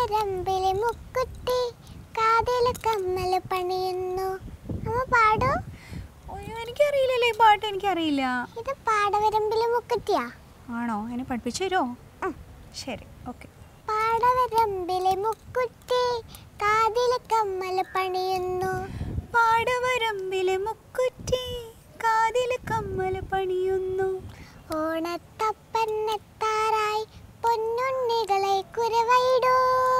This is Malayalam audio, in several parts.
പാടവരമ്പിലെ മുക്കുത്തി കാതിലെ കമ്മല് പണിയുന്നു അമ്മ പാടൂ അയ്യോ എനിക്കറിയില്ലല്ലേ ഈ പാട്ട് എനിക്കറിയില്ല ഇത് പാടവരമ്പിലെ മുക്കുത്തിയാ ആണോ എന്നെ പഠിപ്പിച്ചു തരുമോ ശരി ഓക്കെ പാടവരമ്പിലെ മുക്കുത്തി കാതിലെ കമ്മല് പണിയുന്നു പാടവരമ്പിലെ മുക്കുറ്റി കാതില് കമ്മല് പണിയുന്നു ഓണത്തപ്പന്നെത്താറായി പൊന്നുണ്ണികളെ കുരവയിടൂ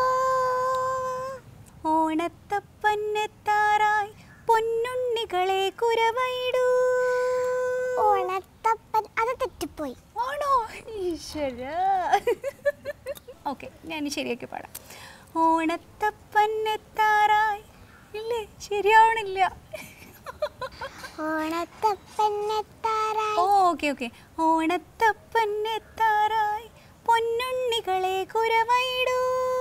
ഓണത്തപ്പന്നെത്താറായി പൊന്നുണ്ണികളെ കുരവയിടൂ ഓണത്തപ്പൻ അത് തെറ്റിപ്പോയി ആണോ ഈശ്വര ഓക്കെ ഞാൻ ഇനി ശരിയാക്കി പാടാം ഓണത്തപ്പന്നെത്താറായി ഇല്ലേ ശരിയാവണില്ല ഓണത്തപ്പന്നെത്താറായി ഓക്കെ ഓക്കെ ഓണത്തപ്പന്നെത്താറായി പൊന്നുണ്ണികളെ കുരവയിടൂ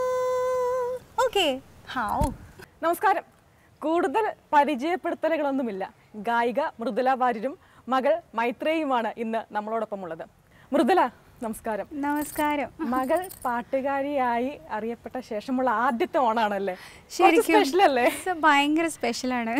ഓക്കെ ഹാവ് നമസ്കാരം കൂടുതൽ പരിചയപ്പെടുത്തലുകളൊന്നുമില്ല ഗായിക മൃദുല വാര്യരും മകൾ മൈത്രേയുമാണ് ഇന്ന് നമ്മളോടൊപ്പം ഉള്ളത് മൃദുല നമസ്കാരം നമസ്കാരം മകൾ പാട്ടുകാരിയായി അറിയപ്പെട്ട ശേഷമുള്ള ആദ്യത്തെ ഓണാണല്ലേ ശരിക്കും സ്പെഷ്യൽ അല്ലേ ഇത് ഭയങ്കര സ്പെഷ്യലാണ്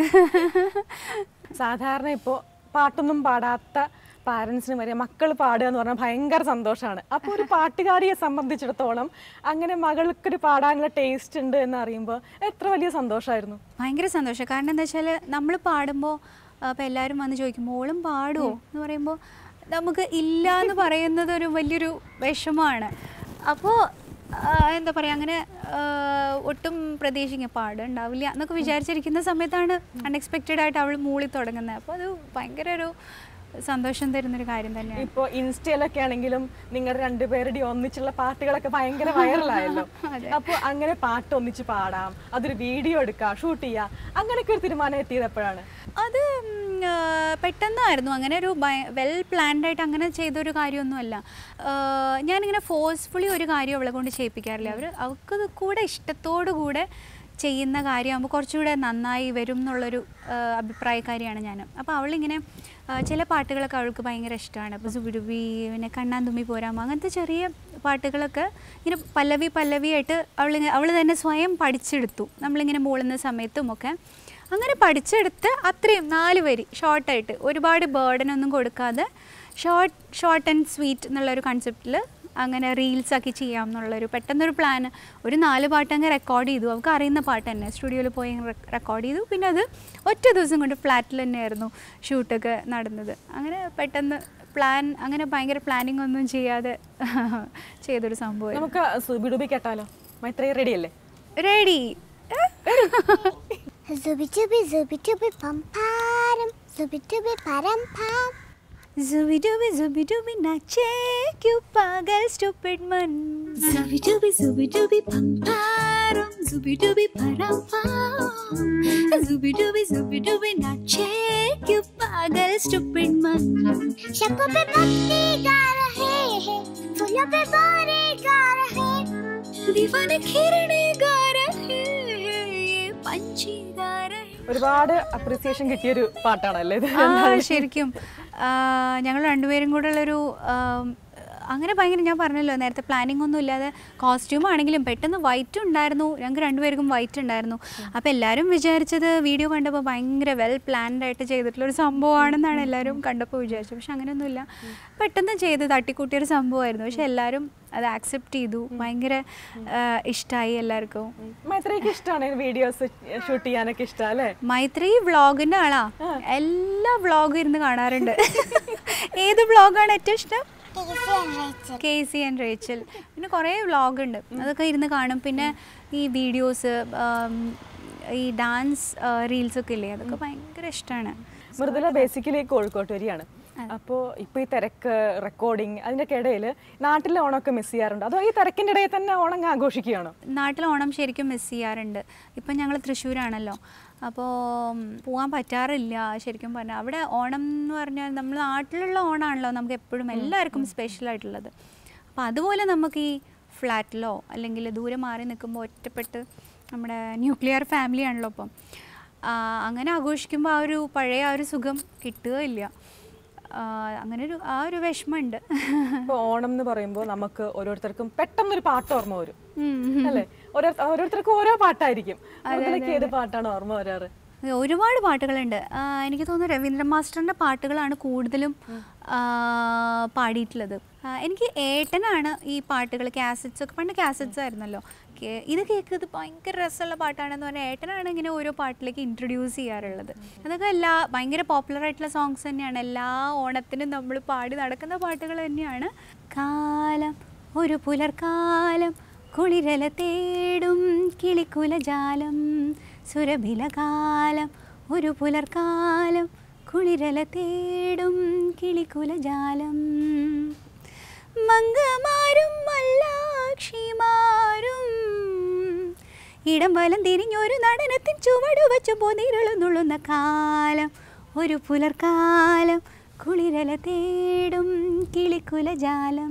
സാധാരണ ഇപ്പോൾ പാട്ടൊന്നും പാടാത്ത പാരൻസിന് വരെ മക്കൾ പാടുക എന്ന് പറഞ്ഞാൽ ഭയങ്കര സന്തോഷമാണ് അപ്പോൾ ഒരു പാട്ടുകാരിയെ സംബന്ധിച്ചിടത്തോളം അങ്ങനെ മകൾക്കൊരു പാടാനുള്ള ടേസ്റ്റ് ഉണ്ട് എന്ന് അറിയുമ്പോൾ എത്ര വലിയ സന്തോഷമായിരുന്നു ഭയങ്കര സന്തോഷം കാരണം എന്താ വെച്ചാൽ നമ്മൾ പാടുമ്പോൾ അപ്പോൾ എല്ലാവരും വന്ന് ചോദിക്കും മോളും പാടുമോ എന്ന് പറയുമ്പോൾ നമുക്ക് ഇല്ല എന്ന് പറയുന്നത് ഒരു വലിയൊരു വിഷമമാണ് അപ്പോൾ എന്താ പറയുക അങ്ങനെ ആ, ഒട്ടും പ്രതീക്ഷിക്കുക പാടുണ്ടാവില്ല എന്നൊക്കെ വിചാരിച്ചിരിക്കുന്ന സമയത്താണ് അൺഎക്സ്പെക്റ്റഡ് ആയിട്ട് അവൾ മൂളി തുടങ്ങുന്നത് അപ്പോൾ അത് ഭയങ്കര ഒരു സന്തോഷം തരുന്നൊരു കാര്യം തന്നെയാണ് ഇപ്പൊ ഇൻസ്റ്റയിലൊക്കെ ആണെങ്കിലും നിങ്ങളുടെ രണ്ടുപേരുടെയും ഒന്നിച്ചുള്ള പാട്ടുകളൊക്കെ ഭയങ്കര വൈറലായല്ലോ അപ്പൊ അങ്ങനെ പാട്ട് ഒന്നിച്ച് പാടാം അതൊരു വീഡിയോ എടുക്കാം ഷൂട്ട് ചെയ്യാം അങ്ങനെയൊക്കെ ഒരു തീരുമാനം എത്തിയത് എപ്പോഴാണ് അത് ഉം, ആ, പെട്ടെന്നായിരുന്നു അങ്ങനെ ഒരു വെൽ പ്ലാൻഡ് ആയിട്ട് അങ്ങനെ ചെയ്തൊരു കാര്യമൊന്നുമല്ല ആ, ഞാനിങ്ങനെ ഫോഴ്സ്ഫുള്ളി ഒരു കാര്യം അവളെ കൊണ്ട് ചെയ്യിപ്പിക്കാറില്ല അവർ അവൾക്ക് കൂടെ ഇഷ്ടത്തോടു കൂടെ ചെയ്യുന്ന കാര്യമാകുമ്പോൾ കുറച്ചുകൂടെ നന്നായി വരും എന്നുള്ളൊരു ആ, അഭിപ്രായക്കാരിയാണ് ഞാൻ അപ്പോൾ അവളിങ്ങനെ ആ, ചില പാട്ടുകളൊക്കെ അവൾക്ക് ഭയങ്കര ഇഷ്ടമാണ് ഇപ്പോൾ സുബിഡുബി പിന്നെ കണ്ണാൻ തുമ്മി പോരാമോ അങ്ങനത്തെ ചെറിയ പാട്ടുകളൊക്കെ ഇങ്ങനെ പല്ലവി പല്ലവിയായിട്ട് അവളിങ്ങനെ അവൾ തന്നെ സ്വയം പഠിച്ചെടുത്തു നമ്മളിങ്ങനെ മൂളുന്ന സമയത്തും ഒക്കെ അങ്ങനെ പഠിച്ചെടുത്ത് അത്രയും നാല് വരി ഷോർട്ടായിട്ട് ഒരുപാട് ബേർഡൻ ഒന്നും കൊടുക്കാതെ ഷോർട്ട് ഷോർട്ട് ആൻഡ് സ്വീറ്റ് എന്നുള്ളൊരു കൺസെപ്റ്റിൽ അങ്ങനെ റീൽസ് ആക്കി ചെയ്യാം എന്നുള്ളൊരു പെട്ടെന്നൊരു പ്ലാൻ ഒരു നാല് പാട്ട് അങ്ങ് റെക്കോർഡ് ചെയ്തു അവൾക്ക് അറിയുന്ന പാട്ട് തന്നെ സ്റ്റുഡിയോയിൽ പോയി റെക്കോർഡ് ചെയ്തു പിന്നെ അത് ഒറ്റ ദിവസം കൊണ്ട് ഫ്ലാറ്റിൽ തന്നെയായിരുന്നു ഷൂട്ടൊക്കെ നടന്നത് അങ്ങനെ പെട്ടെന്ന് പ്ലാൻ അങ്ങനെ ഭയങ്കര പ്ലാനിങ് ഒന്നും ചെയ്യാതെ ചെയ്തൊരു സംഭവം നമുക്ക് സുബിഡുബി കേട്ടാലോ മൈത്രേ റെഡി അല്ലേ റെഡി സുബി ചുബി സുബി ചുബി പംപാരം സുബി ചുബി പരം പാം Zooby dooby zooby dooby nache क्यों पागल stupid मन Zooby dooby zooby dooby pam param Zooby dooby param pam Zooby dooby zooby dooby nache क्यों पागल stupid मन शकों पे बत्ती गा रहे हैं फूलों पे बोरे गा रहे दीवाने खिरने गा रहे हैं ये पंछी गा रहे ഒരുപാട് അപ്രിസിയേഷൻ കിട്ടിയൊരു പാട്ടാണല്ലേ ഇത് ആ ശരിക്കും ഞങ്ങൾ രണ്ടുപേരും കൂടെ ഉള്ളൊരു ആം, അങ്ങനെ ഭയങ്കര ഞാൻ പറഞ്ഞല്ലോ നേരത്തെ പ്ലാനിങ് ഒന്നും ഇല്ലാതെ കോസ്റ്റ്യൂം ആണെങ്കിലും പെട്ടെന്ന് വൈറ്റ് ഉണ്ടായിരുന്നു ഞങ്ങൾക്ക് രണ്ടുപേർക്കും വൈറ്റ് ഉണ്ടായിരുന്നു അപ്പോൾ എല്ലാവരും വിചാരിച്ചത് വീഡിയോ കണ്ടപ്പോൾ ഭയങ്കര വെൽ പ്ലാൻഡ് ആയിട്ട് ചെയ്തിട്ടുള്ള ഒരു സംഭവമാണെന്നാണ് എല്ലാവരും കണ്ടപ്പോൾ വിചാരിച്ചത് പക്ഷെ അങ്ങനെയൊന്നുമില്ല പെട്ടെന്ന് ചെയ്ത് തട്ടിക്കൂട്ടിയൊരു സംഭവമായിരുന്നു പക്ഷെ എല്ലാവരും അത് ആക്സെപ്റ്റ് ചെയ്തു ഭയങ്കര ഇഷ്ടമായി എല്ലാവർക്കും മൈത്രയ്ക്ക് ഇഷ്ടമാണ് വീഡിയോസ് ഷൂട്ട് ചെയ്യാനൊക്കെ ഇഷ്ടം അല്ലേ മൈത്രി വ്ളോഗിന്റെ ആളാ എല്ലാ വ്ളോഗും ഇരുന്ന് കാണാറുണ്ട് ഏത് വ്ളോഗാണ് ഏറ്റവും ഇഷ്ടം കെ സി ആൻഡ് റേച്ചൽ പിന്നെ കുറേ വ്ളോഗ് ഉണ്ട് അതൊക്കെ ഇരുന്ന് കാണും പിന്നെ ഈ വീഡിയോസ് ഈ ഡാൻസ് റീൽസ് ഒക്കെ ഇല്ലേ അതൊക്കെ ഭയങ്കര ഇഷ്ടമാണ് മൃദുല ബേസിക്കലി കോഴിക്കോട്ടുവരിയാണ് അപ്പോൾ ഇപ്പോൾ ഈ തിരക്ക് റെക്കോർഡിങ് അതിൻ്റെയൊക്കെ ഇടയിൽ നാട്ടിലെ ഓണമൊക്കെ മിസ് ചെയ്യാറുണ്ട് അതോ ഈ തിരക്കിൻ്റെ ഇടയിൽ തന്നെ ഓണം അങ്ങ് ആഘോഷിക്കുകയാണോ നാട്ടിൽ ഓണം ശരിക്കും മിസ് ചെയ്യാറുണ്ട് ഇപ്പം ഞങ്ങൾ തൃശ്ശൂരാണല്ലോ അപ്പോൾ പോകാൻ പറ്റാറില്ല ശരിക്കും പറഞ്ഞാൽ അവിടെ ഓണം എന്ന് പറഞ്ഞാൽ നമ്മൾ നാട്ടിലുള്ള ഓണമാണല്ലോ നമുക്ക് എപ്പോഴും എല്ലാവർക്കും സ്പെഷ്യൽ ആയിട്ടുള്ളത് അപ്പോൾ അതുപോലെ നമുക്ക് ഈ ഫ്ലാറ്റിലോ അല്ലെങ്കിൽ ദൂരെ മാറി നിൽക്കുമ്പോൾ ഒറ്റപ്പെട്ട് നമ്മുടെ ന്യൂക്ലിയർ ഫാമിലി ആണല്ലോ ഇപ്പം ആ, അങ്ങനെ ആഘോഷിക്കുമ്പോൾ ആ ഒരു പഴയ ആ ഒരു സുഖം കിട്ടുകയില്ല ആ, അങ്ങനെ ഒരു ആ ഒരു വിഷമമുണ്ട് ഇപ്പോൾ ഓണം എന്ന് പറയുമ്പോൾ നമുക്ക് ഓരോരുത്തർക്കും പെട്ടെന്നൊരു പാട്ട് ഓർമ്മ വരും അല്ലേ ഓരോ ഓരോരുത്തർക്കും ഓരോ പാട്ടായിരിക്കും അതിലേക്ക് ഏത് പാട്ടാണ് ഓർമ്മ വരാറ് ഒരുപാട് പാട്ടുകളുണ്ട് ആ, എനിക്ക് തോന്നുന്നു രവീന്ദ്രൻ മാസ്റ്ററിൻ്റെ പാട്ടുകളാണ് കൂടുതലും ആ, പാടിയിട്ടുള്ളത് ആ, എനിക്ക് ഏട്ടനാണ് ഈ പാട്ടുകൾ കാസറ്റ്സ് ഒക്കെ പണ്ട് കാസറ്റ്സ് ആയിരുന്നല്ലോ കേ- ഇത് കേൾക്കുന്നത് ഭയങ്കര രസമുള്ള പാട്ടാണെന്ന് പറഞ്ഞാൽ ഏട്ടനാണ് ഇങ്ങനെ ഓരോ പാട്ടിലേക്ക് ഇൻട്രൊഡ്യൂസ് ചെയ്യാറുള്ളത് അതൊക്കെ എല്ലാ ഭയങ്കര പോപ്പുലർ ആയിട്ടുള്ള സോങ്സ് തന്നെയാണ് എല്ലാ ഓണത്തിനും നമ്മൾ പാടി നടക്കുന്ന പാട്ടുകൾ തന്നെയാണ് കാലം ഒരു പുലർക്കാലം കുളിരല തേടും കിളിക്കുലജാലം സുരഭിലകാലം ഒരു പുലർക്കാലം കുളിരല തേടും കിളിക്കുലജാലം മങ്കമാരും മല്ലാക്ഷിമാരും ഇടം വലം തിരിഞ്ഞൊരു നടനത്തിൻ ചുവട് വെച്ച് പോന്നിരളുന്നുള്ളുന്ന കാലം ഒരു പുലർക്കാലം കുളിരല തേടും കിളിക്കുലജാലം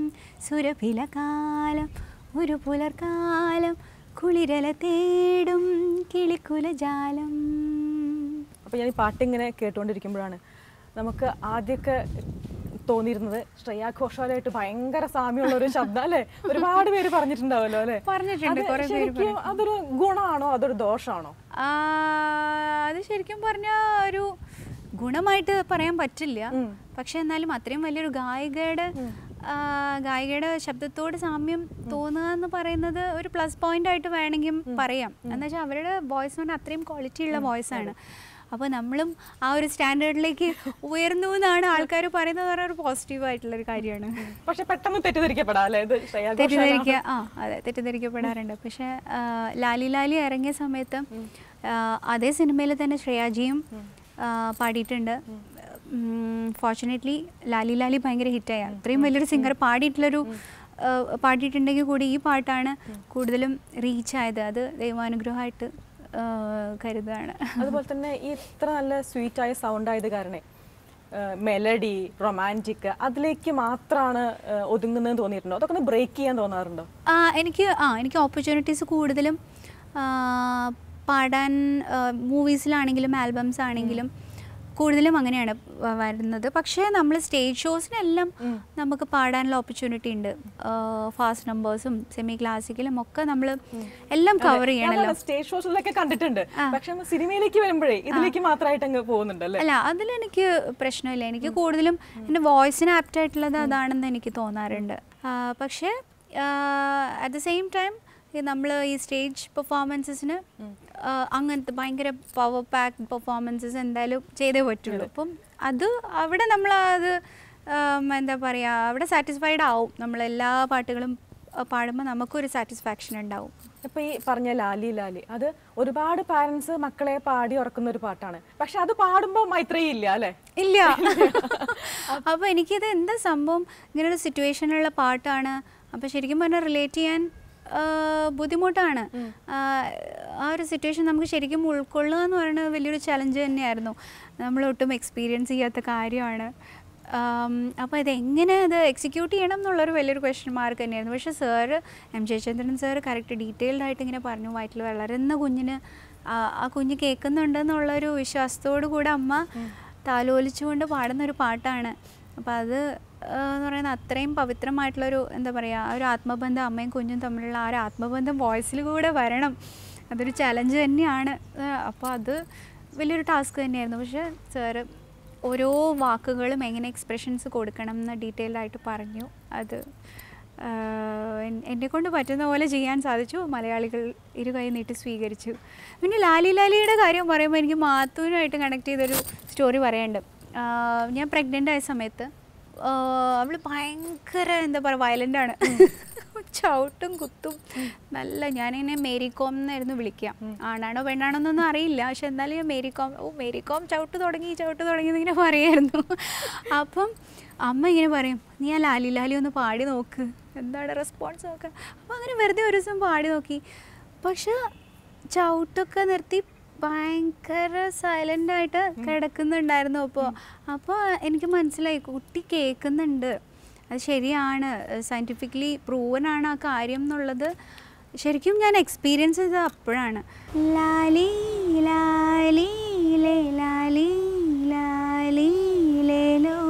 സുരഭിലകാലം ഒരു പുലർക്കാലം കുളിരല തേടും കിളിക്കുലജാലം അപ്പോൾ ഞാൻ ഈ പാട്ടിങ്ങനെ കേട്ടുകൊണ്ടിരിക്കുമ്പോഴാണ് നമുക്ക് ആദ്യമൊക്കെ തോന്നിയിരുന്നത് ശ്രേയാ ഘോഷാലായിട്ട് ഭയങ്കര സാമ്യമുള്ള ഒരു ശബ്ദം അല്ലേ ഒരുപാട് പേര് പറഞ്ഞിട്ടുണ്ടാവല്ലോ അല്ലേ പറഞ്ഞിട്ടുണ്ട്, അത് കുറേ പേര് ശരിക്കും അതൊരു ഗുണമാണോ അതൊരു ദോഷമാണോ ആ, അത് ശരിക്കും പറഞ്ഞാൽ ഒരു ഗുണമായിട്ട് പറയാൻ പറ്റില്ല പക്ഷെ എന്നാലും അത്രയും വലിയൊരു ഗായികയുടെ ആ, ഗായികയുടെ ശബ്ദത്തോട് സാമ്യം തോന്നുക എന്ന് പറയുന്നത് ഒരു പ്ലസ് പോയിന്റ് ആയിട്ട് വേണമെങ്കിൽ പറയാം എന്ന് വെച്ചാൽ അവരുടെ വോയിസ് എന്ന് പറഞ്ഞാൽ അത്രയും ക്വാളിറ്റി ഉള്ള വോയിസ് ആണ് അപ്പോൾ നമ്മളും ആ ഒരു സ്റ്റാൻഡേർഡിലേക്ക് ഉയർന്നു എന്നാണ് ആൾക്കാർ പറയുന്നത് പറഞ്ഞാൽ ഒരു പോസിറ്റീവ് ആയിട്ടുള്ള ഒരു കാര്യമാണ് പക്ഷെ പെട്ടെന്ന് തെറ്റിദ്ധരിക്കപ്പെടാം അല്ലേ ഇത് ശ്രേയാ ഘോഷാൽ തെറ്റിദ്ധരിക്കുക ആ അതെ തെറ്റിദ്ധരിക്കപ്പെടാറുണ്ട് പക്ഷെ ആ, ലാലി ലാലി ഇറങ്ങിയ സമയത്ത് ആ, അതേ സിനിമയിൽ തന്നെ ശ്രേയാജിയും ആ, പാടിയിട്ടുണ്ട് ഫോർച്ചുനേറ്റ്ലി ലാലി ലാലി ഭയങ്കര ഹിറ്റായ അത്രയും വലിയൊരു സിംഗർ പാടിയിട്ടുള്ളൊരു ആ, പാടിയിട്ടുണ്ടെങ്കിൽ കൂടി ഈ പാട്ടാണ് കൂടുതലും റീച്ച് ആയത് അത് ദൈവാനുഗ്രഹമായിട്ട് ആ, കരുതുകയാണ് അതുപോലെ തന്നെ ഈ ഇത്ര നല്ല സ്വീറ്റ് ആയ സൗണ്ട് ആയത് കാരണം മെലഡി റൊമാൻറ്റിക് അതിലേക്ക് മാത്രമാണ് ഒതുങ്ങുന്നതെന്ന് തോന്നിയിട്ടുണ്ടോ അതൊക്കെ ഒന്ന് ബ്രേക്ക് ചെയ്യാൻ തോന്നാറുണ്ടോ ആ എനിക്ക് ആ എനിക്ക് ഓപ്പർച്യൂണിറ്റീസ് കൂടുതലും ആ, പാടാൻ മൂവീസിലാണെങ്കിലും ആൽബംസ് ആണെങ്കിലും കൂടുതലും അങ്ങനെയാണ് വ- വരുന്നത് പക്ഷേ നമ്മൾ സ്റ്റേജ് ഷോസിനെല്ലാം നമുക്ക് പാടാനുള്ള ഓപ്പർച്യൂണിറ്റി ഉണ്ട് ഫാസ്റ്റ് നമ്പേഴ്സും സെമി ക്ലാസിക്കലും ഒക്കെ നമ്മൾ എല്ലാം കവർ ചെയ്യണമല്ലോ സ്റ്റേജ് ഷോസിലൊക്കെ കണ്ടിട്ടുണ്ട് പക്ഷെ നമ്മൾ സിനിമയിലേക്ക് വരുമ്പോഴേ ഇതിലേക്ക് മാത്രമായിട്ട് അങ്ങ് പോകുന്നുണ്ട് അല്ലേ അല്ല അതിലെനിക്ക് പ്രശ്നമില്ല എനിക്ക് കൂടുതലും എൻ്റെ വോയിസിന് ആപ്റ്റ് ആയിട്ടുള്ളത് അതാണെന്ന് എനിക്ക് തോന്നാറുണ്ട് ആ, പക്ഷേ അറ്റ് ദ സെയിം ടൈം നമ്മൾ ഈ സ്റ്റേജ് പെർഫോമൻസസിന് അങ്ങനത്തെ ഭയങ്കര പവർ പാക്ക് പെർഫോമൻസസ് എന്തായാലും ചെയ്തേ പറ്റുള്ളൂ അപ്പം അത് അവിടെ നമ്മൾ അത് ഉം, എന്താ പറയുക അവിടെ സാറ്റിസ്ഫൈഡ് ആവും നമ്മൾ എല്ലാ പാട്ടുകളും പാടുമ്പോൾ നമുക്കൊരു സാറ്റിസ്ഫാക്ഷൻ ഉണ്ടാവും ഇപ്പൊ ഈ പറഞ്ഞ ലാലി ലാലി അത് ഒരുപാട് പാരന്റ്സ് മക്കളെ പാടി ഉറക്കുന്ന ഒരു പാട്ടാണ് പക്ഷെ അത് പാടുമ്പോൾ മൈത്രി ഇല്ല അല്ലേ ഇല്ല അപ്പോൾ എനിക്കിത് എന്താ സംഭവം ഇങ്ങനെ ഒരു സിറ്റുവേഷനിലുള്ള പാട്ടാണ് അപ്പോൾ ശരിക്കും പറഞ്ഞാൽ റിലേറ്റ് ചെയ്യാൻ ആ, ബുദ്ധിമുട്ടാണ് ആ, ആ ഒരു സിറ്റുവേഷൻ നമുക്ക് ശരിക്കും ഉൾക്കൊള്ളുക എന്ന് പറയുന്നത് വലിയൊരു ചലഞ്ച് തന്നെയായിരുന്നു നമ്മൾ ഒട്ടും എക്സ്പീരിയൻസ് ചെയ്യാത്ത കാര്യമാണ് അപ്പോൾ ഇതെങ്ങനെ അത് എക്സിക്യൂട്ട് ചെയ്യണം എന്നുള്ളൊരു വലിയൊരു ക്വസ്റ്റ്യൻ മാർക്ക് തന്നെയായിരുന്നു പക്ഷേ sir M Jayachandran sir correct detailed ആയിട്ട് ഇങ്ങനെ പറഞ്ഞു വയറ്റിൽ വളരുന്ന കുഞ്ഞിന് ആ- ആ കുഞ്ഞ് കേൾക്കുന്നുണ്ടെന്നുള്ളൊരു വിശ്വാസത്തോടു കൂടെ അമ്മ താലോലിച്ചുകൊണ്ട് പാടുന്ന ഒരു പാട്ടാണ് അപ്പോൾ അത് ആ, എന്ന് പറയുന്നത് അത്രയും പവിത്രമായിട്ടുള്ളൊരു എന്താ പറയുക ആ ഒരു ആത്മബന്ധം അമ്മയും കുഞ്ഞും തമ്മിലുള്ള ആ ഒരു ആത്മബന്ധം വോയിസിൽ കൂടെ വരണം അതൊരു ചലഞ്ച് തന്നെയാണ് അപ്പോൾ അത് വലിയൊരു ടാസ്ക് തന്നെയായിരുന്നു പക്ഷേ സാറ് ഓരോ വാക്കുകളും എങ്ങനെ എക്സ്പ്രഷൻസ് കൊടുക്കണം എന്ന് ഡീറ്റെയിൽഡ് ആയിട്ട് പറഞ്ഞു അത് എന്നെ കൊണ്ട് പറ്റുന്ന പോലെ ചെയ്യാൻ സാധിച്ചു മലയാളികൾ ഇരു കൈ നീട്ടി സ്വീകരിച്ചു പിന്നെ ലാലി ലാലിയുടെ കാര്യം പറയുമ്പോൾ എനിക്ക് മാത്തൂനുമായിട്ട് കണക്ട് ചെയ്തൊരു സ്റ്റോറി പറയാനുണ്ട് ആ, ഞാൻ പ്രഗ്നൻ്റ് ആയ സമയത്ത് അവൾ ഭയങ്കര എന്താ പറയുക വയലൻ്റ് ആണ് ചവിട്ടും കുത്തും നല്ല ഞാനിങ്ങനെ മേരി കോം എന്നായിരുന്നു വിളിക്കുക ആണാണോ പെണ്ണാണോ എന്നൊന്നും അറിയില്ല പക്ഷെ എന്നാലും ഞാൻ മേരി കോം ഓ മേരി കോം ചവിട്ട് തുടങ്ങി ചവിട്ട് തുടങ്ങി എന്നിങ്ങനെ പറയായിരുന്നു അപ്പം അമ്മ ഇങ്ങനെ പറയും നീ ആ ലാലി ലാലി ഒന്ന് പാടി നോക്ക് എന്താണ് റെസ്പോൺസ് നോക്കുക അപ്പം അങ്ങനെ വെറുതെ ഒരു ദിവസം പാടി നോക്കി പക്ഷെ ചവിട്ടൊക്കെ നിർത്തി ഭയങ്കര സൈലൻ്റ് ആയിട്ട് കിടക്കുന്നുണ്ടായിരുന്നു അപ്പോൾ അപ്പോൾ എനിക്ക് മനസ്സിലായി കുട്ടി കേൾക്കുന്നുണ്ട് അത് ശരിയാണ് സയൻറ്റിഫിക്കലി പ്രൂവൻ ആണ് ആ കാര്യം എന്നുള്ളത് ശരിക്കും ഞാൻ എക്സ്പീരിയൻസ് ചെയ്തത് അപ്പോഴാണ് ലാലി ലാലി ലേ ലാലി ലാലി ലേലോ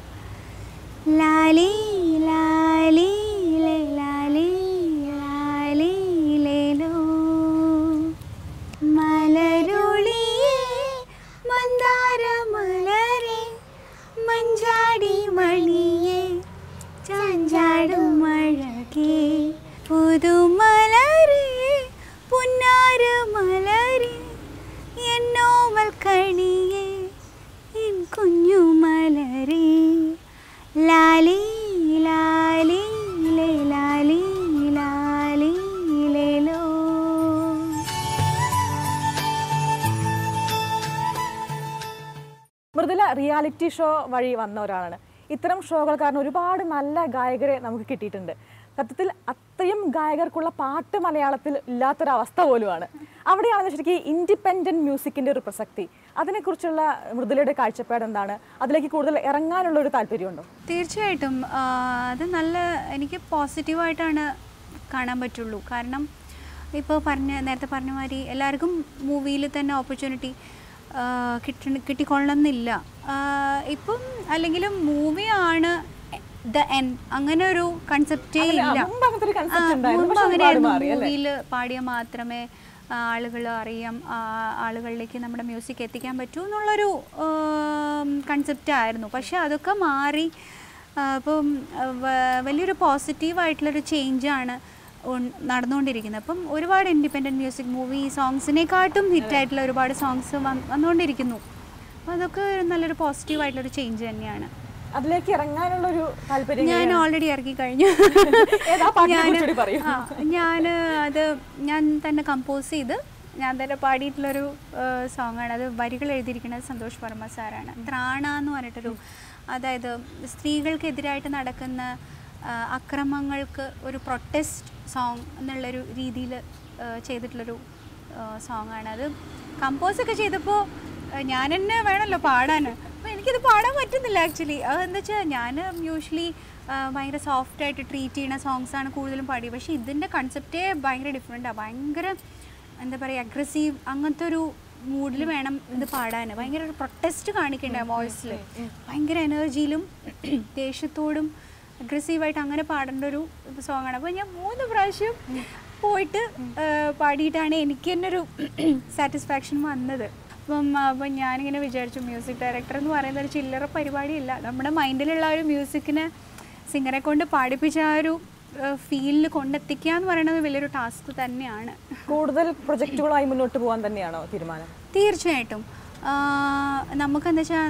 ലാലി ലാലി ലേ ലാലി പുതുമലരേ പുന്നാരമലരേ എന്നോമൽ കണിയേ എൻ കുഞ്ഞുമലരേ ലാലി ലാലി ലേ ലാലി ലാലി ലേലോ മൃദുല റിയാലിറ്റി ഷോ വഴി വന്ന ഒരാളാണ് ഇത്തരം ഷോകൾ കാരണം ഒരുപാട് നല്ല ഗായകരെ നമുക്ക് കിട്ടിയിട്ടുണ്ട് സത്യത്തിൽ അത്രയും ഗായകർക്കുള്ള പാട്ട് മലയാളത്തിൽ ഇല്ലാത്തൊരവസ്ഥ പോലുമാണ് അവിടെയാണ് ശരിക്കും ഇൻഡിപെൻഡൻറ്റ് മ്യൂസിക്കിൻ്റെ ഒരു പ്രസക്തി അതിനെക്കുറിച്ചുള്ള മൃദുലയുടെ കാഴ്ചപ്പാട് എന്താണ് അതിലേക്ക് കൂടുതൽ ഇറങ്ങാനുള്ള ഒരു താല്പര്യമുണ്ടോ തീർച്ചയായിട്ടും ആ, അത് നല്ല എനിക്ക് പോസിറ്റീവായിട്ടാണ് കാണാൻ പറ്റുള്ളൂ കാരണം ഇപ്പോൾ പറഞ്ഞ നേരത്തെ പറഞ്ഞ മാതിരി എല്ലാവർക്കും മൂവിയിൽ തന്നെ ഓപ്പർച്യൂണിറ്റി കിട്ട കിട്ടിക്കൊള്ളണമെന്നില്ല ആ, ഇപ്പം അല്ലെങ്കിലും മൂവിയാണ് ദ എൻ അങ്ങനെ ഒരു കൺസെപ്റ്റേ അങ്ങനെ, ആ, ഇല്ല മുമ്പ് അങ്ങനത്തെ ഒരു concept ആ, ഉണ്ടായിരുന്നു. മുമ്പ് പക്ഷെ ഒരുപാട് അങ്ങനെയായിരുന്നു മാറി, അല്ലേ? മൂവിയിൽ പാടിയാൽ മാത്രമേ ആളുകൾ അറിയാം ആ, ആളുകളിലേക്ക് നമ്മുടെ മ്യൂസിക് എത്തിക്കാൻ പറ്റൂ എന്നുള്ളൊരു കൺസെപ്റ്റ് ആയിരുന്നു പക്ഷെ അതൊക്കെ മാറി ആ, ഇപ്പം ആ, വ- വലിയൊരു പോസിറ്റീവായിട്ടുള്ളൊരു ചേഞ്ചാണ് നടന്നുകൊണ്ടിരിക്കുന്നത് അപ്പം ഒരുപാട് ഇൻഡിപെൻഡൻറ്റ് മ്യൂസിക് മൂവി സോങ്സിനെക്കാട്ടും ഹിറ്റായിട്ടുള്ള ഒരുപാട് സോങ്സ് വന്നുകൊണ്ടിരിക്കുന്നു അപ്പോൾ അതൊക്കെ നല്ലൊരു പോസിറ്റീവായിട്ടുള്ളൊരു ചേഞ്ച് തന്നെയാണ് അതിലേക്ക് ഇറങ്ങാനുള്ള ഒരു താല്പര്യം ഞാൻ ഓൾറെഡി ഇറക്കി കഴിഞ്ഞു ഏതാ പാട്ടിനെ ഞാന് കുറിച്ചുകൂടി പറയൂ. ആ, ഞാന് അത് ഞാൻ തന്നെ കമ്പോസ് ചെയ്ത് ഞാൻ തന്നെ പാടിയിട്ടുള്ളൊരു സോങ് ആണ് അത് വരികൾ എഴുതിയിരിക്കുന്നത് സന്തോഷ് വർമ്മ സാറാണ് ത്രാണ എന്ന് പറഞ്ഞിട്ടൊരു അതായത് സ്ത്രീകൾക്കെതിരായിട്ട് നടക്കുന്ന ആ, അക്രമങ്ങൾക്ക് ഒരു പ്രൊട്ടസ്റ്റ് സോങ് എന്നുള്ളൊരു രീതിയിൽ ചെയ്തിട്ടുള്ളൊരു സോങ് ആണ് അത് കമ്പോസ് ഒക്കെ ചെയ്തപ്പോൾ ഞാൻ തന്നെ വേണമല്ലോ പാടാൻ അപ്പോൾ എനിക്കിത് പാടാൻ പറ്റുന്നില്ല ആക്ച്വലി അതെന്താ വെച്ചാൽ ഞാൻ യൂഷ്വലി ഭയങ്കര സോഫ്റ്റ് ആയിട്ട് ട്രീറ്റ് ചെയ്യുന്ന സോങ്സ് ആണ് കൂടുതലും പാടി പക്ഷേ ഇതിൻ്റെ കൺസെപ്റ്റേ ഭയങ്കര ഡിഫറെൻറ്റാണ് ഭയങ്കര എന്താ പറയുക അഗ്രസീവ് അങ്ങനത്തെ ഒരു മൂഡിൽ വേണം ഇത് പാടാൻ ഭയങ്കര ഒരു പ്രൊട്ടസ്റ്റ് കാണിക്കണ്ടേ വോയിസിൽ ഭയങ്കര എനർജിയിലും ദേഷ്യത്തോടും അഗ്രസീവായിട്ട് അങ്ങനെ പാടേണ്ട ഒരു സോങ്ങാണ് അപ്പോൾ ഞാൻ മൂന്ന് പ്രാവശ്യം പോയിട്ട് ആ, പാടിയിട്ടാണ് എനിക്ക് തന്നെ ഒരു സാറ്റിസ്ഫാക്ഷൻ വന്നത് അപ്പം അപ്പം ഞാനിങ്ങനെ വിചാരിച്ചു മ്യൂസിക് ഡയറക്ടർ എന്ന് പറയുന്ന ഒരു ചില്ലറ പരിപാടിയില്ല നമ്മുടെ മൈൻഡിലുള്ള ആ ഒരു മ്യൂസിക്കിനെ സിംഗറെ കൊണ്ട് പാടിപ്പിച്ച ആ ഒരു ഫീലിൽ കൊണ്ടെത്തിക്കുക എന്ന് പറയുന്നത് വലിയൊരു ടാസ്ക് തന്നെയാണ് കൂടുതൽ പ്രൊജക്റ്റുകളായി മുന്നോട്ട് പോകാൻ തന്നെയാണോ തീരുമാനം തീർച്ചയായിട്ടും നമുക്കെന്താ വെച്ചാൽ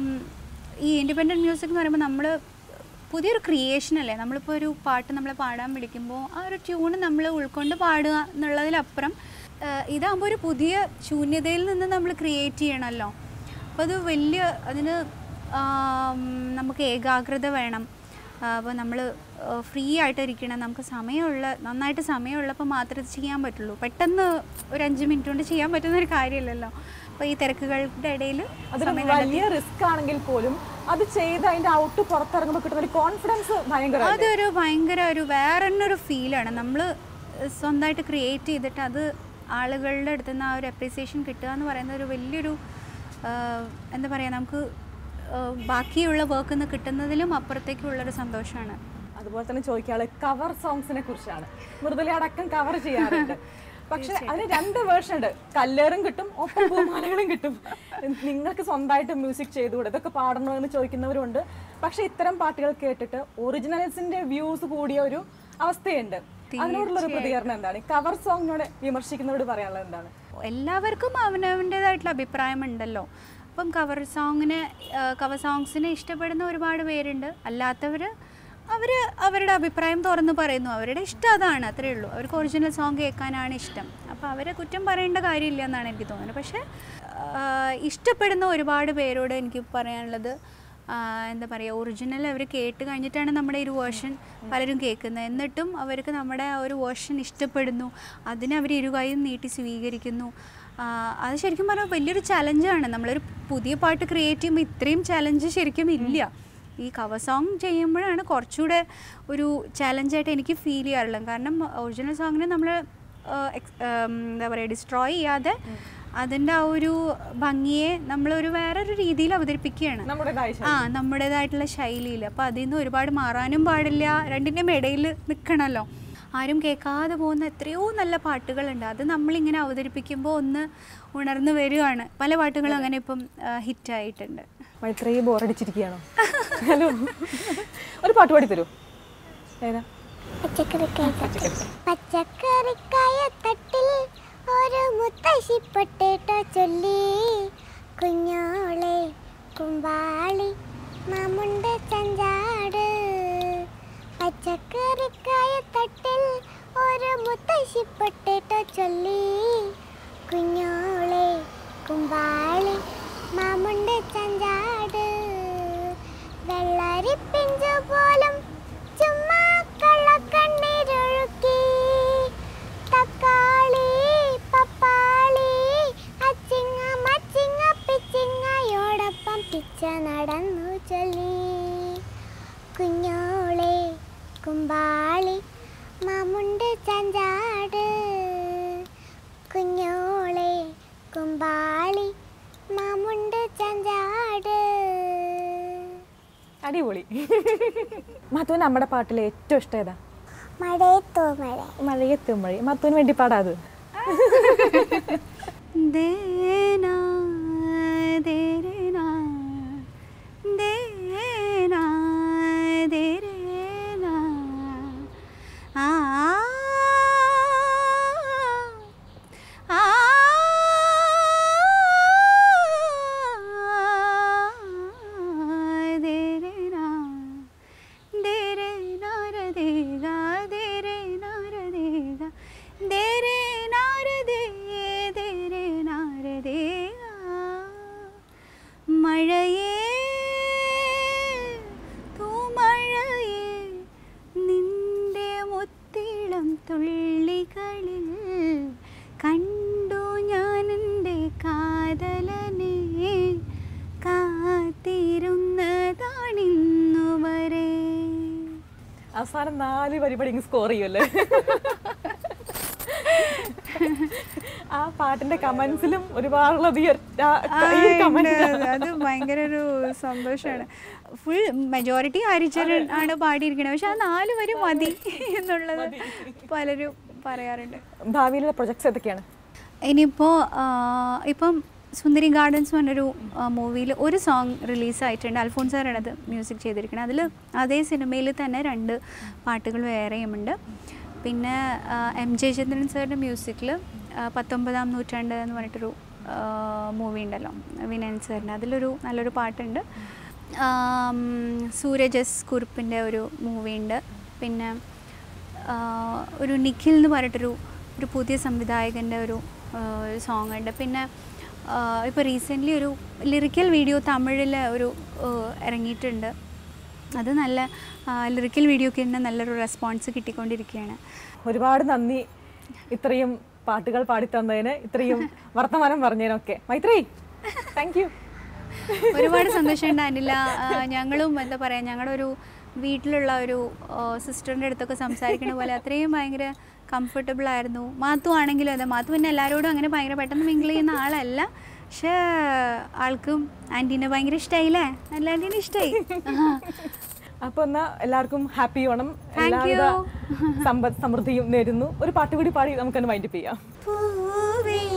ഈ ഇൻഡിപെൻഡൻറ്റ് മ്യൂസിക് എന്ന് പറയുമ്പോൾ നമ്മൾ പുതിയൊരു ക്രിയേഷൻ അല്ലേ നമ്മളിപ്പോൾ ഒരു പാട്ട് നമ്മൾ പാടാൻ വിളിക്കുമ്പോൾ ആ ഒരു ട്യൂണ് നമ്മൾ ഉൾക്കൊണ്ട് പാടുക എന്നുള്ളതിലപ്പുറം ആ, ഇതാകുമ്പോൾ ഒരു പുതിയ ശൂന്യതയിൽ നിന്ന് നമ്മൾ ക്രിയേറ്റ് ചെയ്യണമല്ലോ അപ്പോൾ അത് വലിയ അതിന് ആം, നമുക്ക് ഏകാഗ്രത വേണം അപ്പോൾ നമ്മൾ ഫ്രീ ആയിട്ട് ഇരിക്കണം നമുക്ക് സമയമുള്ള നന്നായിട്ട് സമയമുള്ളപ്പോൾ മാത്രമേ ഇത് ചെയ്യാൻ പറ്റുള്ളൂ പെട്ടെന്ന് ഒരു അഞ്ച് മിനിറ്റ് കൊണ്ട് ചെയ്യാൻ പറ്റുന്ന ഒരു കാര്യമില്ലല്ലോ അപ്പോൾ ഈ തിരക്കുകളുടെ ഇടയിൽ അതൊരു വലിയ റിസ്ക് ആണെങ്കിൽ പോലും അത് ചെയ്ത് അതിന്റെ ഔട്ട് പുറത്തിറങ്ങുമ്പോൾ കിട്ടുന്ന ഒരു കോൺഫിഡൻസ് ഭയങ്കര അതൊരു ഭയങ്കര ഒരു വേറെ തന്നെ ഒരു ഫീലാണ് നമ്മൾ സ്വന്തമായിട്ട് ക്രിയേറ്റ് ചെയ്തിട്ട് അത് ആളുകളുടെ അടുത്ത് നിന്ന് ആ ഒരു അപ്രീസിയേഷൻ കിട്ടുക എന്ന് പറയുന്ന ഒരു വലിയൊരു ആ, എന്താ പറയുക നമുക്ക് ആ, ബാക്കിയുള്ള വർക്ക് നിന്ന് കിട്ടുന്നതിലും അപ്പുറത്തേക്കുള്ളൊരു സന്തോഷമാണ് അതുപോലെ തന്നെ ചോദിക്കാള് കവർ സോങ്സിനെ കുറിച്ചാണ് മൃദുല അടക്കം കവർ ചെയ്യാറുണ്ട് പക്ഷെ അതിന് രണ്ട് വേർഷൻ ഉണ്ട് കല്ലേറും കിട്ടും ഒപ്പം പൂമാലകളും കിട്ടും നിങ്ങൾക്ക് സ്വന്തമായിട്ട് മ്യൂസിക് ചെയ്തുകൂടെ ഇതൊക്കെ പാടണോ എന്ന് ചോദിക്കുന്നവരുണ്ട് പക്ഷെ ഇത്തരം പാട്ടുകൾ കേട്ടിട്ട് ഒറിജിനൽസിന്റെ വ്യൂസ് കൂടിയ ഒരു അവസ്ഥയുണ്ട് അതിനോടുള്ള ഒരു പ്രതികരണം എന്താണ് കവർ സോങ്ങിനോട് വിമർശിക്കുന്നവരോട് പറയാനുള്ളത് എന്താണ് എല്ലാവർക്കും അവനവൻ്റേതായിട്ടുള്ള അഭിപ്രായമുണ്ടല്ലോ അപ്പം കവർ സോങ്ങിന് കവർ സോങ്സിനെ ഇഷ്ടപ്പെടുന്ന ഒരുപാട് പേരുണ്ട് അല്ലാത്തവർ അവർ അവരുടെ അഭിപ്രായം തുറന്ന് പറയുന്നു അവരുടെ ഇഷ്ടം അതാണ് അത്രയേ ഉള്ളൂ അവർക്ക് ഒറിജിനൽ സോങ് കേൾക്കാനാണ് ഇഷ്ടം അപ്പോൾ അവരെ കുറ്റം പറയേണ്ട കാര്യമില്ല എന്നാണ് എനിക്ക് തോന്നുന്നത് പക്ഷേ ആ, ഇഷ്ടപ്പെടുന്ന ഒരുപാട് പേരോട് എനിക്ക് പറയാനുള്ളത് ആ, എന്താ പറയുക ഒറിജിനൽ അവർ കേട്ട് കഴിഞ്ഞിട്ടാണ് നമ്മുടെ ഈ ഒരു വേർഷൻ പലരും കേൾക്കുന്നത് എന്നിട്ടും അവർക്ക് നമ്മുടെ ആ ഒരു വേർഷൻ ഇഷ്ടപ്പെടുന്നു അതിനെ അവർ ഇരുകൈയും നീട്ടി സ്വീകരിക്കുന്നു ആ, അത് ശരിക്കും പറഞ്ഞാൽ വലിയൊരു ചലഞ്ചാണ് നമ്മളൊരു പുതിയ പാട്ട് ക്രിയേറ്റ് ചെയ്യുമ്പോൾ ഇത്രയും ചലഞ്ച് ശരിക്കും ഇല്ല ഈ കവർ സോങ് ചെയ്യുമ്പോഴാണ് കുറച്ചുകൂടെ ഒരു ചലഞ്ചായിട്ട് എനിക്ക് ഫീൽ ചെയ്യാറുള്ളത് കാരണം ഒറിജിനൽ സോങ്ങിനെ നമ്മൾ എന്താ പറയുക ഡിസ്ട്രോയ് ചെയ്യാതെ അതിൻ്റെ ആ ഒരു ഭംഗിയെ നമ്മളൊരു വേറൊരു രീതിയിൽ അവതരിപ്പിക്കുകയാണ് നമ്മുടേതായ ആ നമ്മുടേതായിട്ടുള്ള ശൈലിയിൽ അപ്പോൾ അതിൽ നിന്ന് ഒരുപാട് മാറാനും പാടില്ല രണ്ടിൻ്റെയും ഇടയിൽ നിൽക്കണമല്ലോ ആരും കേൾക്കാതെ പോകുന്ന എത്രയോ നല്ല പാട്ടുകളുണ്ട് അത് നമ്മളിങ്ങനെ അവതരിപ്പിക്കുമ്പോൾ ഒന്ന് ഉണർന്നു വരികയാണ് പല പാട്ടുകളും അങ്ങനെ ഇപ്പം ഹിറ്റായിട്ടുണ്ട് മൈത്രേയി ബോറടിച്ചിരിക്കുകയാണോ ഹലോ ഒരു പാട്ട് പാടി തരൂ ഏതാ പച്ചക്കറിക്കായ തട്ടിൽ പച്ചക്കറിക്കായ തട്ടിൽ ഒരു മുത്തശ്ശി പൊട്ടേട്ടോ ചൊല്ലി കുഞ്ഞോളെ കുമ്പാളി മാമുണ്ട് ചഞ്ചാട് പച്ചക്കറിക്കായ തട്ടിൽ ഒരു മുത്തശ്ശി പൊട്ടേട്ടോ ചൊല്ലി കുഞ്ഞോളെ കുമ്പാളി മാമുണ്ട് ചഞ്ചാട് വെള്ളരി പിഞ്ചു പോലും ചുമ്മാ കള്ളക്കണ്ണീരൊഴുക്കി തക്കാളി പപ്പാളി അച്ചിങ്ങ മച്ചിങ്ങ പിച്ചിങ്ങയോടൊപ്പം പിച്ച നടന്നു ചൊല്ലി കുഞ്ഞോളെ കുമ്പാളി മാമുണ്ട് ചഞ്ചാട് കുഞ്ഞോളെ കുമ്പാളി മാമുണ്ട് ചഞ്ചാട് അടിപൊളി മധുവിന് നമ്മുടെ പാട്ടിലെ ഏറ്റവും ഇഷ്ടം ഏതാ മഴയത്തോ മഴ മഴയെത്തും മഴ മധുവിന് വേണ്ടി പാടാത് देना देना देना देना आ आ देना देरे नार देगा देरे नार देगा देरे नार दे देरे नार देगा മഴയേ തൂമഴയേ നിന്റെ മുത്തിളം തുള്ളികളിൽ കണ്ടു ഞാൻ എൻ്റെ കാതലനെ കാത്തിരുന്നതാണിന്നു വരെ അവസാനം നാല് പരിപാടി സ്കോർ ചെയ്യുമല്ലേ ആ പാട്ടിന്റെ കമന്റ്സിലും ഒരുപാടുള്ളധികം കമന്റ് അത് ഭയങ്കര ഒരു സന്തോഷമാണ് ഫുൾ മെജോറിറ്റി ഹരിചരൺ ആണ് പാടിയിരിക്കുന്നത് പക്ഷെ ആ നാല് വരി മതി എന്നുള്ളത് പലരും പറയാറുണ്ട് ഭാവിയിലുള്ള പ്രൊജക്ട്സ് ഏതൊക്കെയാണ് ഇനിയിപ്പോൾ ഇപ്പം സുന്ദരി ഗാർഡൻസ് പറഞ്ഞൊരു മൂവിയിൽ ഒരു സോങ് റിലീസായിട്ടുണ്ട് അൽഫോൺസ് സാറാണ് അത് മ്യൂസിക് ചെയ്തിരിക്കുന്നത് അതിൽ അതേ സിനിമയിൽ തന്നെ രണ്ട് പാട്ടുകൾ വേറെയുമുണ്ട് പിന്നെ ആ, എം ജയചന്ദ്രൻ സാറിൻ്റെ മ്യൂസിക്കിൽ പത്തൊമ്പതാം നൂറ്റാണ്ട് എന്ന് പറഞ്ഞിട്ടൊരു മൂവി ഉണ്ടല്ലോ വിനയൻ സാറിൻ്റെ അതിലൊരു നല്ലൊരു പാട്ടുണ്ട് ആം, സൂരജ് എസ് കുറുപ്പിൻ്റെ ഒരു മൂവി ഉണ്ട് പിന്നെ ആ, ഒരു നിഖിൽ എന്ന് പറഞ്ഞിട്ടൊരു ഒരു പുതിയ സംവിധായകൻ്റെ ഒരു സോങ് ഉണ്ട് പിന്നെ ഇപ്പോൾ റീസെൻ്റ്ലി ഒരു ലിറിക്കൽ വീഡിയോ തമിഴിൽ ഒരു ആ, ഇറങ്ങിയിട്ടുണ്ട് അത് നല്ല ലിറിക്കൽ വീഡിയോക്ക് തന്നെ നല്ലൊരു റെസ്പോൺസ് കിട്ടിക്കൊണ്ടിരിക്കുകയാണ് ഒരുപാട് നന്ദി ഇത്രയും പാട്ടുകൾ പാടിത്തന്നതിന് ഇത്രയും വർത്തമാനം പറഞ്ഞതിനൊക്കെ മൈത്രി താങ്ക് യു ഒരുപാട് സന്തോഷമുണ്ട് അനില ആ, ഞങ്ങളും എന്താ പറയുക ഞങ്ങളുടെ ഒരു വീട്ടിലുള്ള ഒരു സിസ്റ്ററിൻ്റെ അടുത്തൊക്കെ സംസാരിക്കണ പോലെ അത്രയും ഭയങ്കര കംഫർട്ടബിൾ ആയിരുന്നു മാത്തു ആണെങ്കിലും അതെ മാത്തു പിന്നെ എല്ലാവരോടും അങ്ങനെ ഭയങ്കര പെട്ടെന്ന് മിങ്കിൾ ചെയ്യുന്ന ആളല്ല പക്ഷേ ആൾക്കും ആൻറ്റീനെ ഭയങ്കര ഇഷ്ടമായില്ലേ നല്ല ആൻറ്റീനെ ഇഷ്ടമായി അപ്പൊ എന്നാ എല്ലാവർക്കും ഹാപ്പി ഓണം Thank എല്ലാവിധ you. സമ്പദ് സമൃദ്ധിയും നേരുന്നു ഒരു പാട്ട് കൂടി പാടി നമുക്കൊന്ന് വൈൻഡപ്പ് ചെയ്യാം പൂവേ